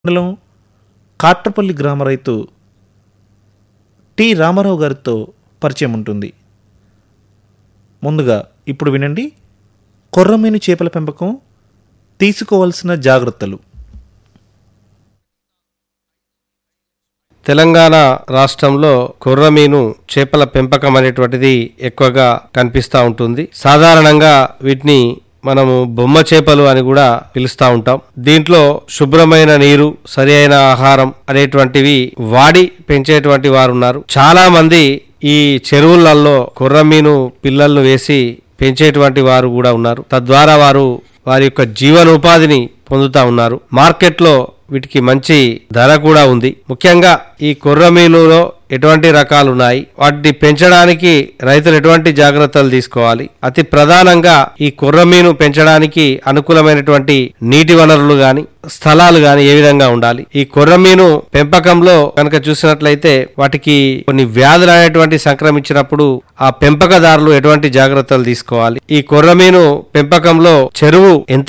మండలం కాట్రపల్లి గ్రామ రైతు టి రామారావు గారితో పరిచయం ఉంటుంది ముందుగా ఇప్పుడు వినండి కొర్రమీను చేపల పెంపకం తీసుకోవాల్సిన జాగ్రత్తలు తెలంగాణ రాష్ట్రంలో కొర్రమీను చేపల పెంపకం అనేటువంటిది ఎక్కువగా కనిపిస్తూ ఉంటుంది సాధారణంగా వీటిని మనము బొమ్మ చేపలు అని కూడా పిలుస్తూ ఉంటాం దీంట్లో శుభ్రమైన నీరు సరి అయిన ఆహారం అనేటువంటివి వాడి పెంచేటువంటి వారు ఉన్నారు చాలా మంది ఈ చెరువులలో కొర్రమీను పిల్లలను వేసి పెంచేటువంటి వారు కూడా ఉన్నారు తద్వారా వారు వారి యొక్క జీవనోపాధిని పొందుతా ఉన్నారు మార్కెట్లో వీటికి మంచి ధర కూడా ఉంది ముఖ్యంగా ఈ కొర్రమీనులో ఎటువంటి రకాలు ఉన్నాయి వాటిని పెంచడానికి రైతులు ఎటువంటి జాగ్రత్తలు తీసుకోవాలి అతి ప్రధానంగా ఈ కొర్రమీను పెంచడానికి అనుకూలమైనటువంటి నీటి వనరులు గాని స్థలాలు గాని ఏ విధంగా ఉండాలి ఈ కొర్రమీను పెంపకంలో కనుక చూసినట్లయితే వాటికి కొన్ని వ్యాధులు అనేటువంటి సంక్రమించినప్పుడు ఆ పెంపకదారులు ఎటువంటి జాగ్రత్తలు తీసుకోవాలి ఈ కొర్రమీను పెంపకంలో చెరువు ఎంత